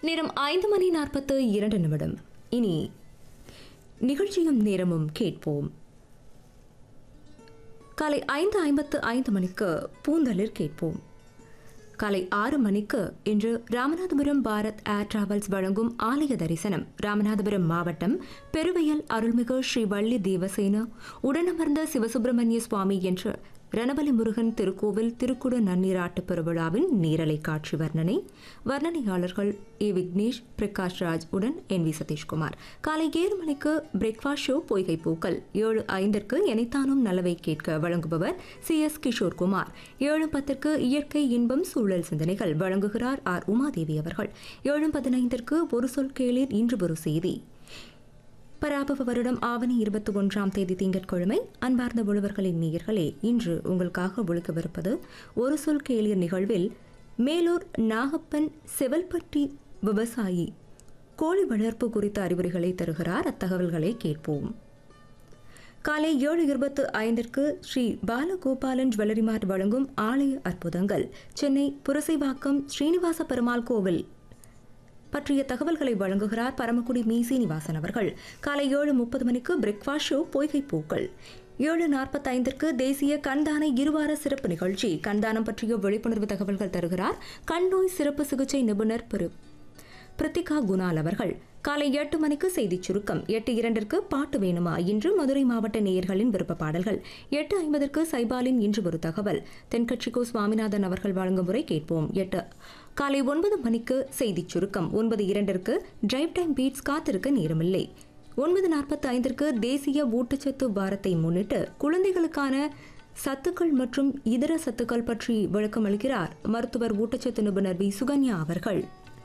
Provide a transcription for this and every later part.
நேரம் ஐந்து மணி நாற்பத்து இரண்டு நிமிடம் இனி நிகழ்ச்சியும் நேரமும் கேட்போம் காலை ஐந்து ஐம்பத்து ஐந்து மணிக்கு பூந்தளிர் கேட்போம் காலை ஆறு மணிக்கு இன்று ராமநாதபுரம் பாரத் ஏர் டிராவல்ஸ் வழங்கும் ஆலய தரிசனம் ராமநாதபுரம் மாவட்டம் பெருவையல் அருள்மிகு ஸ்ரீ வள்ளி தேவசேன உடனமர்ந்த சிவசுப்பிரமணிய சுவாமி என்ற ரணபலி முருகன் திருக்கோவில் திருக்குட நன்னீராட்டு பெருவிழாவின் நேரலை காட்சி வர்ணனை வர்ணனையாளர்கள் ஏ விக்னேஷ் பிரகாஷ் ராஜ் உடன் என் வி சதீஷ்குமார் காலை ஏழு மணிக்கு பிரேக்ஃபாஸ்ட் ஷோ பொய்கை பூக்கள் ஏழு ஐந்திற்கு எனைத்தானும் நல்லவை கேட்க வழங்குபவர் சி எஸ் கிஷோர்குமார் ஏழு பத்திற்கு இயற்கை இன்பம் சூழல் சிந்தனைகள் வழங்குகிறார் ஆர் உமாதேவி அவர்கள் ஏழு பதினைந்திற்கு ஒரு சொல் கேளீர் இன்று ஒரு செய்தி பராபவ வருடம் ஆவணி இருபத்தி ஒன்றாம் தேதி திங்கட்கிழமை அன்பார்ந்த உழவர்களின் நேயர்களே இன்று உங்களுக்காக ஒழிக்கவிருப்பது ஒரு சொல் கேளிர் நிகழ்வில் மேலூர் நாகப்பன் செவல்பட்டி விவசாயி கோழி வளர்ப்பு குறித்த அறிவுரைகளை தருகிறார் அத்தகவல்களை கேட்போம் காலை ஏழு இருபத்து ஐந்திற்கு ஸ்ரீ பாலகோபாலன் ஜுவல்லரி மார்ட் வழங்கும் ஆலய அற்புதங்கள் சென்னை புரசைவாக்கம் ஸ்ரீனிவாச பெருமாள் கோவில் பற்றிய தகவல்களை வழங்குகிறார் பரமக்குடி மீ சீனிவாசன் அவர்கள் காலை ஏழு முப்பது மணிக்கு பிரேக்ஃபாஸ்ட் ஷோ பொய்கை பூக்கள் ஏழு நாற்பத்தைந்திற்கு தேசிய கண்தான இருவார சிறப்பு நிகழ்ச்சி கண்தானம் பற்றிய விழிப்புணர்வு தகவல்கள் தருகிறார் கண் நோய் சிறப்பு சிகிச்சை நிபுணர் பெரு பிரித்திகா குணால் அவர்கள் காலை எட்டு மணிக்கு செய்திச் சுருக்கம் எட்டு இரண்டிற்கு பாட்டு வேணுமா இன்று மதுரை மாவட்ட நேயர்களின் விருப்ப பாடல்கள் எட்டு ஐம்பதற்கு சைபாலின் இன்று ஒரு தகவல் தென்கட்சிக்கோ சுவாமிநாதன் அவர்கள் வழங்கும் முறை கேட்போம் எட்டு காலை ஒன்பது மணிக்கு செய்திச் சுருக்கம் ஒன்பது இரண்டிற்கு டிரைவ் டைம் பீட்ஸ் காத்திருக்க நேரமில்லை ஒன்பது நாற்பத்தி ஐந்திற்கு தேசிய ஊட்டச்சத்து வாரத்தை முன்னிட்டு குழந்தைகளுக்கான சத்துக்கள் மற்றும் இதர சத்துக்கள் பற்றி விளக்கம் அளிக்கிறார் மருத்துவர் ஊட்டச்சத்து நிபுணர் வி சுகன்யா அவர்கள்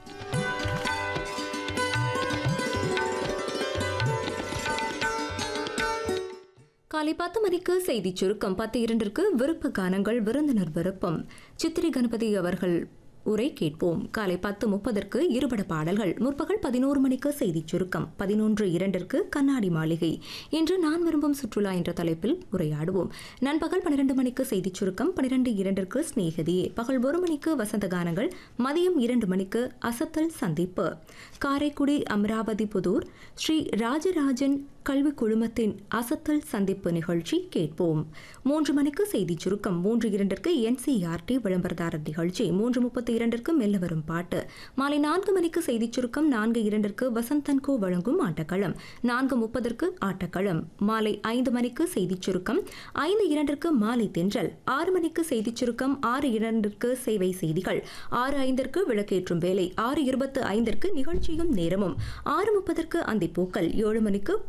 காலை பத்து மணிக்கு செய்திச் சுருக்கம் பத்து இரண்டிற்கு விருப்ப கானங்கள் விருந்தினர் விருப்பம் சித்திரை கணபதி அவர்கள் உரை கேட்போம் காலை பத்து முப்பதற்கு இருபட பாடல்கள் முற்பகல் பதினோரு மணிக்கு செய்திச் சுருக்கம் பதினொன்று இரண்டிற்கு கண்ணாடி மாளிகை இன்று நான் விரும்பும் சுற்றுலா என்ற தலைப்பில் உரையாடுவோம் நண்பகல் பன்னிரண்டு மணிக்கு செய்திச் சுருக்கம் பன்னிரண்டு இரண்டிற்கு ஸ்நேகதியே பகல் ஒரு மணிக்கு வசந்த கானங்கள் மதியம் இரண்டு மணிக்கு அசத்தல் சந்திப்பு காரைக்குடி அமராவதி புதூர் ஸ்ரீ ராஜராஜன் கல்வி குழுமத்தின் அசத்தல் சந்திப்பு நிகழ்ச்சி கேட்போம் மூன்று மணிக்கு செய்திச் சுருக்கம் மூன்று இரண்டிற்கு என்சிஆர்டி விளம்பரதாரர் நிகழ்ச்சி மூன்று முப்பத்தி இரண்டிற்கு மெல்ல வரும் பாட்டு மாலை நான்கு மணிக்கு செய்திச் சுருக்கம் நான்கு இரண்டிற்கு வசந்தன்கோ வழங்கும் ஆட்டக்களம் நான்கு முப்பதற்கு ஆட்டக்களம் மாலை ஐந்து மணிக்கு செய்திச் சுருக்கம் ஐந்து இரண்டிற்கு மாலை தென்றல் ஆறு மணிக்கு செய்திச் சுருக்கம் ஆறு இரண்டிற்கு சேவை செய்திகள் ஆறு ஐந்திற்கு விளக்கேற்றும் வேலை ஆறு இருபத்து ஐந்திற்கு நிகழ்ச்சியும் நேரமும் ஆறு முப்பதற்கு அந்திப்பூக்கள் ஏழு மணிக்கு